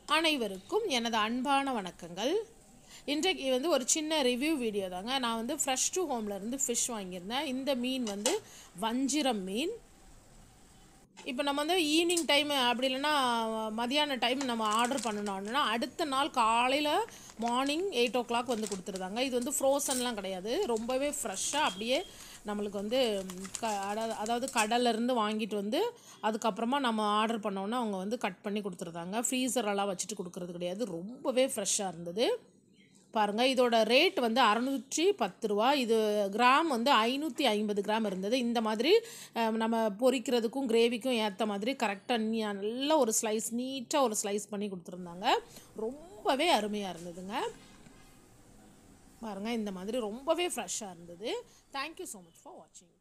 அனைவருக்கும் எனது அன்பான வணக்கங்கள் இன்றைக்கு வந்து ஒரு சின்ன ரிவ்யூ வீடியோ தாங்க நான் வந்து ஃப்ரெஷ் டு ஹோம்ல இருந்து ஃபிஷ் வாங்கியிருந்தேன் இந்த மீன் வந்து வஞ்சிரம் மீன் இப்போ நம்ம வந்து ஈவினிங் டைம் அப்படி இல்லைன்னா மதியான டைம் நம்ம ஆர்டர் பண்ணணும்னா அடுத்த நாள் காலையில் மார்னிங் எயிட் ஓ கிளாக் வந்து கொடுத்துருந்தாங்க இது வந்து ஃப்ரோசன்லாம் கிடையாது ரொம்பவே ஃப்ரெஷ்ஷாக அப்படியே நம்மளுக்கு வந்து ம், க அதாவது அதாவது கடல்ல இருந்து வாங்கிட்டு வந்து அதுக்கப்புறமா நம்ம ஆர்டர் பண்ணோன்னா அவங்க வந்து கட் பண்ணி கொடுத்துருந்தாங்க ஃப்ரீசரெல்லாம் வச்சுட்டு கொடுக்குறது கிடையாது ரொம்பவே ஃப்ரெஷ்ஷாக இருந்தது பாருங்கள் இதோட ரேட் வந்து அறநூற்றி பத்து ரூபா இது கிராம் வந்து ஐநூற்றி ஐம்பது கிராம் இருந்தது இந்த மாதிரி அஹ், நம்ம பொரிக்கிறதுக்கும் கிரேவிக்கும் ஏற்ற மாதிரி கரெக்டாக நல்ல ஒரு ஸ்லைஸ் நீட்டாக ஒரு ஸ்லைஸ் பண்ணி கொடுத்துருந்தாங்க ரொம்பவே அருமையாக இருந்ததுங்க பாருங்கள் இந்த மாதிரி ரொம்பவே ஃப்ரெஷ்ஷாக இருந்தது தேங்க்யூ ஸோ மச் ஃபார் வாட்சிங்